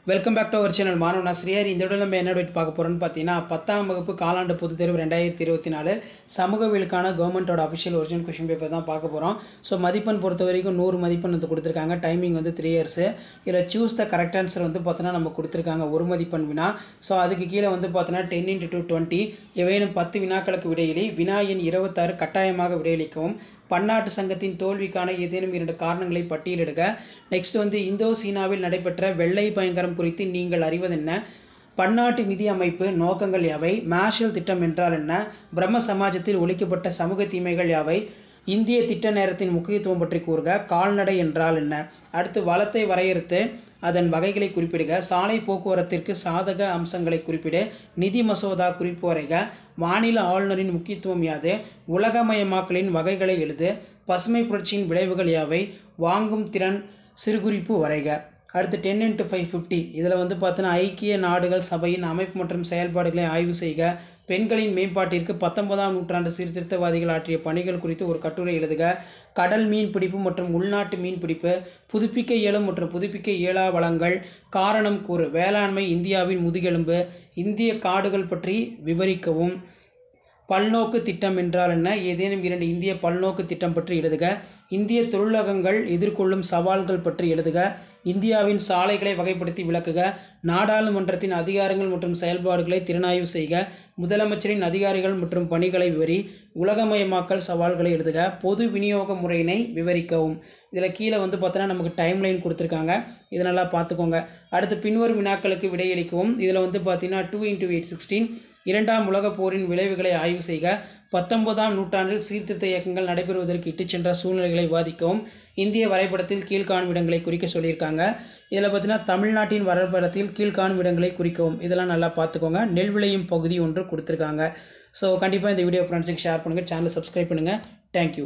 welcome back to our channel மாணவன் ஆசிரியர் இந்த விட நம்ம என்ன டேட் பார்க்க போகிறோம்னு பார்த்தீங்கன்னா பத்தாம் வகுப்பு காலாண்டு பொதுத் தேர்வு ரெண்டாயிரத்தி இருபத்தி நாலு சமூகவியலுக்கான கவர்மெண்ட்டோட அஃபிஷியல் ஒரிஜினல் கொஷின் பேப்பர் தான் பார்க்க போகிறோம் ஸோ மதிப்பெண் பொறுத்த வரைக்கும் நூறு மதிப்பெண் வந்து கொடுத்துருக்காங்க டைமிங் வந்து த்ரீ இயர்ஸு இதில் சூஸ் த கரெக்ட் ஆன்சர் வந்து பார்த்தோன்னா நம்ம கொடுத்துருக்காங்க ஒரு மதிப்பெண் வினா ஸோ அதுக்கு கீழே வந்து பார்த்தோன்னா டென் இன்ட்டு டூ டுவெண்ட்டி இவையினும் பத்து வினாக்களுக்கு விடையிலி வினா எண் இருபத்தாறு கட்டாயமாக விடையளிக்கவும் பன்னாட்டு சங்கத்தின் தோல்விக்கான ஏதேனும் இரண்டு காரணங்களை பட்டியலிடுக நெக்ஸ்ட் வந்து இந்தோ சீனாவில் நடைபெற்ற வெள்ளை பயங்கரம் குறித்து நீங்கள் அறிவதென்ன பன்னாட்டு நிதி அமைப்பு நோக்கங்கள் யாவை மேஷல் திட்டம் என்றால் என்ன பிரம்ம சமாஜத்தில் ஒழிக்கப்பட்ட சமூக தீமைகள் யாவை இந்திய திட்ட நேரத்தின் முக்கியத்துவம் பற்றி கூறுக கால்நடை என்றால் என்ன அடுத்து வளத்தை வரையறுத்து அதன் வகைகளை குறிப்பிடுக சாலை போக்குவரத்திற்கு சாதக அம்சங்களை குறிப்பிடு நிதி மசோதா குறிப்பு வரைக மாநில ஆளுநரின் முக்கியத்துவம் யாது உலகமயமாக்கலின் வகைகளை எழுது பசுமை புரட்சியின் விளைவுகள் யாவை வாங்கும் திறன் சிறுகுறிப்பு வரைக அடுத்து டென் இன்ட்டு ஃபைவ் ஃபிஃப்டி இதில் வந்து பார்த்தோன்னா ஐக்கிய நாடுகள் சபையின் அமைப்பு மற்றும் செயல்பாடுகளை ஆய்வு செய்க பெண்களின் மேம்பாட்டிற்கு பத்தொன்பதாம் நூற்றாண்டு சீர்திருத்தவாதிகள் ஆற்றிய பணிகள் குறித்து ஒரு கட்டுரை எழுதுக கடல் மீன் பிடிப்பு மற்றும் உள்நாட்டு மீன் பிடிப்பு புதுப்பிக்க இயலும் மற்றும் புதுப்பிக்க இயலா வளங்கள் காரணம் கூறு வேளாண்மை இந்தியாவின் முதுகெலும்பு இந்திய காடுகள் பற்றி விவரிக்கவும் பல்நோக்கு திட்டம் என்றால் என்ன ஏதேனும் இரண்டு இந்திய பல்நோக்கு திட்டம் பற்றி எழுதுக இந்திய தொழிலகங்கள் எதிர்கொள்ளும் சவால்கள் பற்றி எழுதுக இந்தியாவின் சாலைகளை வகைப்படுத்தி விளக்குக நாடாளுமன்றத்தின் அதிகாரங்கள் மற்றும் செயல்பாடுகளை திறனாய்வு செய்க முதலமைச்சரின் அதிகாரிகள் மற்றும் பணிகளை விவரி உலகமயமாக்கல் சவால்களை எழுதுக பொது விநியோக முறையினை விவரிக்கவும் இதில் கீழே வந்து பார்த்தோன்னா நமக்கு டைம் லைன் கொடுத்துருக்காங்க இதை நல்லா பார்த்துக்கோங்க அடுத்து பின்வரும் வினாக்களுக்கு விடையளிக்கவும் இதில் வந்து பார்த்தீங்கன்னா டூ இன்டூ எயிட் சிக்ஸ்டீன் இரண்டாம் உலகப் போரின் விளைவுகளை ஆய்வு செய்க பத்தொன்பதாம் நூற்றாண்டில் சீர்திருத்த இயக்கங்கள் நடைபெறுவதற்கு இட்டுச் சென்ற சூழ்நிலைகளை விவாதிக்கவும் இந்திய வரைபடத்தில் கீழ்காணும் இடங்களை குறிக்க சொல்லியிருக்காங்க இதில் பார்த்தீங்கன்னா தமிழ்நாட்டின் வரைபடத்தில் கீழ்காணும் இடங்களை குறிக்கவும் இதெல்லாம் நல்லா பார்த்துக்கோங்க நெல் விளையும் பகுதி ஒன்று கொடுத்துருக்காங்க ஸோ கண்டிப்பாக இந்த வீடியோ ஃப்ரெண்ட்ஸுக்கு ஷேர் பண்ணுங்கள் சேனலை சப்ஸ்கிரைப் பண்ணுங்கள் தேங்க்யூ